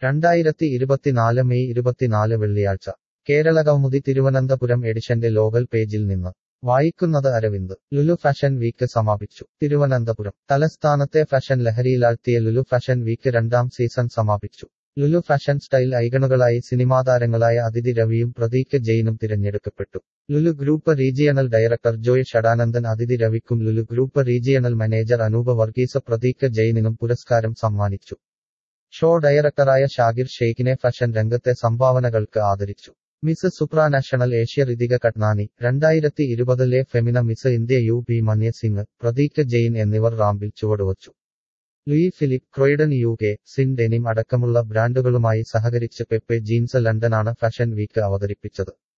രണ്ടായിരത്തി ഇരുപത്തിനാല് മെയ് ഇരുപത്തിനാല് വെള്ളിയാഴ്ച കേരള കൗമുദി തിരുവനന്തപുരം എഡിഷന്റെ ലോകൽ പേജിൽ നിന്ന് വായിക്കുന്നത് അരവിന്ദ് ലുലു ഫാഷൻ വീക്ക് സമാപിച്ചു തിരുവനന്തപുരം തലസ്ഥാനത്തെ ഫാഷൻ ലഹരിയിലാഴ്ത്തിയ ലുലു ഫാഷൻ വീക്ക് രണ്ടാം സീസൺ സമാപിച്ചു ലുലു ഫാഷൻ സ്റ്റൈൽ ഐക്കണുകളായി സിനിമാതാരങ്ങളായ അതിഥി രവിയും പ്രതീക് ജെയിനും തിരഞ്ഞെടുക്കപ്പെട്ടു Lulu group regional director Joy Shadanandan Aditi രവിക്കും Lulu group regional manager Anoopa Varghese Prateek ജെയിനിനും പുരസ്കാരം സമ്മാനിച്ചു ഷോ ഡയറക്ടറായ ഷാഗിർ ഷെയ്ഖിനെ ഫാഷൻ രംഗത്തെ സംഭാവനകൾക്ക് ആദരിച്ചു Miss Supranational Asia Ritika Katnani രണ്ടായിരത്തി ഇരുപതിലെ Femina Miss India U P Manya Singh Prateek Jain എന്നിവർ റാമ്പിൽ ചുവടുവച്ചു Louis Philippe Croydon U K സിൻ ഡെനിം അടക്കമുള്ള ബ്രാൻഡുകളുമായി സഹകരിച്ച് പെപ്പെ ജീൻസ് ലണ്ടനാണ് ഫാഷൻ വീക്ക് അവതരിപ്പിച്ചത്